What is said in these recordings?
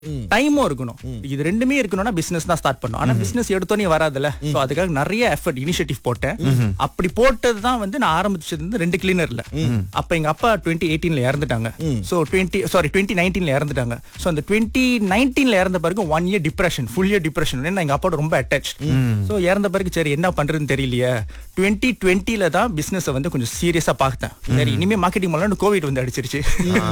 டைமும் இருக்கணும் இது ரெண்டுமே இருக்கணும்னா பிசினஸ் தான் ஸ்டார்ட் பண்ணும் ஆனா பிசினஸ் எடுத்தோன்னே வராதுல்ல சோ அதுக்காக நிறைய எஃபர்ட் இனிஷியேட்டிவ் போட்டேன் அப்படி போட்டது தான் வந்து நான் ஆரம்பிச்சது வந்து ரெண்டு கிளீனர்ல அப்ப எங்க அப்பா டுவெண்ட்டி எயிட்டீன்ல இறந்துட்டாங்க சோ டுவெண்ட்டி சாரி டுவெண்ட்டி நைன்டீன்ல இறந்துட்டாங்க சோ அந்த டுவெண்ட்டி நைன்டீன்ல இறந்த பிறகு one year depression full year depression ஏன்னா எங்க அப்பாவோட ரொம்ப அட்டாச் சோ இறந்த பிறகு சரி என்ன பண்றதுன்னு தெரியலையே டுவெண்ட்டி டுவெண்ட்டில தான் பிசினஸ் வந்து கொஞ்சம் சீரியஸா பார்த்தேன் சரி இனிமே மார்க்கெட்டிங் பண்ணலாம் கோவிட் வந்து அடிச்சிருச்சு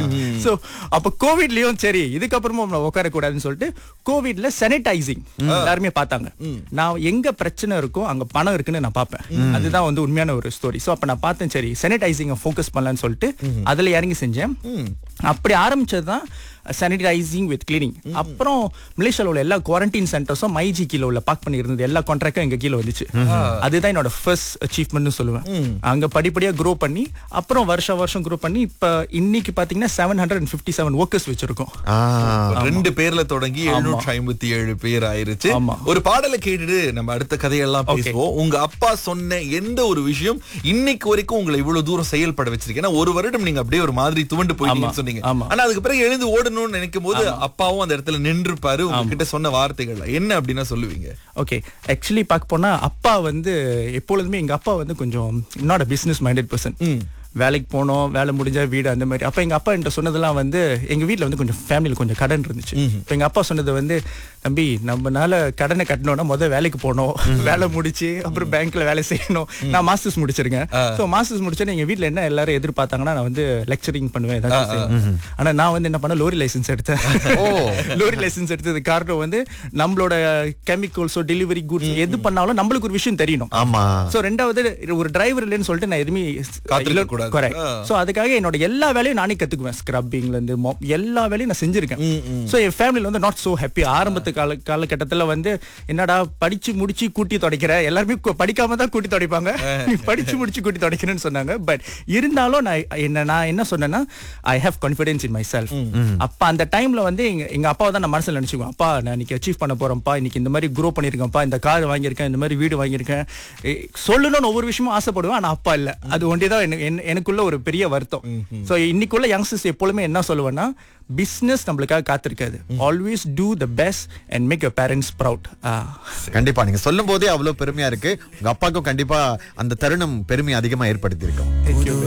சோ அப்ப கோவிட்லயும் சரி இதுக்கப்புறமும் நம்ம உட்காரக்கூடாதுன்னு சொல்லிட்டு கோவிட்ல சானிடைசிங் எல்லாருமே பார்த்தாங்க நான் எங்க பிரச்சனை இருக்கோ அங்க பணம் இருக்குன்னு நான் பார்ப்பேன் அதுதான் வந்து உண்மையான ஒரு ஸ்டோரி சோ அப்ப நான் பார்த்தேன் சரி சானிடைசிங் ஃபோக்கஸ் பண்ணலாம்னு சொல்லிட்டு அதுல இறங்கி செஞ்சேன் அப்படி ஆரம்பிச்சதுதான் சானிடைசிங் வித் கிளீனிங் அப்புறம் மலேசியால உள்ள எல்லா குவாரண்டைன் சென்டர்ஸும் மைஜி கீழ உள்ள பாக் பண்ணி இருந்தது எல்லா கான்ட்ராக்டும் எங்க கீழ வந்துச்சு அதுதான் என்னோட ஃபர்ஸ்ட் அச்சீவ்மெண்ட் சொல்லுவேன் அங்க படிப்படியா க்ரோ பண்ணி அப்புறம் வருஷம் வருஷம் க்ரோ பண்ணி இப்ப இன்னைக்கு பாத்தீங்கன்னா seven hundred and fifty seven workers வச்சிருக்கோம் ஆ, ரெண்டு பேர்ல தொடங்கி எழுநூற்றி ஐம்பத்தி ஏழு பேர் ஆயிருச்சு ஆமா. ஒரு பாடலை கேட்டுட்டு நம்ம அடுத்த கதையெல்லாம் பேசுவோம் உங்க அப்பா சொன்ன எந்த ஒரு விஷயம் இன்னைக்கு வரைக்கும் உங்களை இவ்வளவு தூரம் செயல்பட வச்சிருக்கு ஏன்னா ஒரு வருடம் நீங்க அப்படியே ஒரு மாதிரி துவண்டு போயிட்டீங்கன்னு ஆமா, சொன்னீங்க ஆமா. ஆனா அதுக்கு பிறகு எழுந்து ஓடணும்னு நினைக்கும் போது அப்பாவும் அந்த இடத்துல நின்றுப்பாரு உங்ககிட்ட சொன்ன வார்த்தைகள் என்ன அப்படின்னா சொல்லுவீங்க ஓகே ஆக்சுவலி பார்க்க போனா அப்பா வந்து எப்பொழுதுமே எங்க அப்பா வந்து கொஞ்சம் not a business minded person வேலைக்கு போனோம் வேலை முடிஞ்சா வீடு அந்த மாதிரி அப்ப எங்க அப்பா என்கிட்ட சொன்னதெல்லாம் வந்து எங்க வீட்ல வந்து கொஞ்சம் ஃபேமிலியில கொஞ்சம் கடன் இருந்துச்சு இப்ப எங்க அப்பா சொன்னது வந்து தம்பி நம்மனால கடனை கட்டணும்னா முதல் வேலைக்கு போகணும் வேலை முடிச்சு அப்புறம் பேங்க்ல வேலை செய்யணும் நான் மாஸ்டர்ஸ் முடிச்சிருக்கேன் ஸோ மாஸ்டர்ஸ் முடிச்சோன்னே எங்க வீட்ல என்ன எல்லாரும் எதிர்பார்த்தாங்கன்னா நான் வந்து லெக்சரிங் பண்ணுவேன் ஏதாச்சும் செய்வேன். ஆனா நான் வந்து என்ன பண்ண லோரி லைசன்ஸ் எடுத்தேன் லோரி லைசன்ஸ் எடுத்தது காரணம் வந்து நம்மளோட கெமிக்கல்ஸோ டெலிவரி குட்ஸ் எது பண்ணாலும் நம்மளுக்கு ஒரு விஷயம் தெரியணும் ஆமா சோ ரெண்டாவது ஒரு டிரைவர் இல்லைன்னு சொல்லிட்டு நான் எதுவுமே காத்திருக்க கூடாது. கரெக்ட் சோ அதுக்காக என்னோட எல்லா வேலையும் நானே கத்துக்குவேன் ஸ்க்ரப்பிங்ல இருந்து mop, எல்லா வேலையும் நான் செஞ்சிருக்கேன் சோ என் ஃபேமிலில வந்து நாட் சோ ஹாப்பி ஆரம்பத்து கால காலகட்டத்துல வந்து என்னடா படிச்சு முடிச்சு கூட்டி துடைக்கிற எல்லாருமே கு- படிக்காம தான் கூட்டி துடைப்பாங்க நீ படிச்சு முடிச்சு கூட்டி துடைக்கிறேன்னு சொன்னாங்க பட் இருந்தாலும் நான் என்ன நான் என்ன சொன்னேன்னா I have confidence in myself அப்ப அந்த டைம்ல வந்து எங்க எங்க அப்பாவை தான் நான் மனசுல நினைச்சுக்குவேன் அப்பா நான் இன்னைக்கு அச்சீவ் பண்ண போறேன்ப்பா இன்னைக்கு இந்த மாதிரி க்ரோ பண்ணிருக்கேன்ப்பா இந்த கார் வாங்கியிருக்கேன் இந்த மாதிரி வீடு வாங்கியிருக்கேன் எ, சொல்லணும்னு ஒவ்வொரு விஷயமும் ஆசைப்படுவேன் ஆனா அப்பா இல்ல அது ஒன்றே எனக்கு- என்ன- எனக்குள்ள ஒரு பெரிய வருத்தம் சோ இன்னைக்குள்ள யங்ஸ்டர்ஸ் எப்பொழுதுமே என்ன சொல்லுவேன்னா பிசினஸ் நம்மளுக்காக காத்திருக்காது always do the best and make your parents proud கண்டிப்பா நீங்க சொல்லும் போதே அவ்வளவு பெருமையா இருக்கு உங்க அப்பாவுக்கும் கண்டிப்பா அந்த தருணம் பெருமை அதிகமா ஏற்படுத்தி இருக்கும் தேங்க்யூ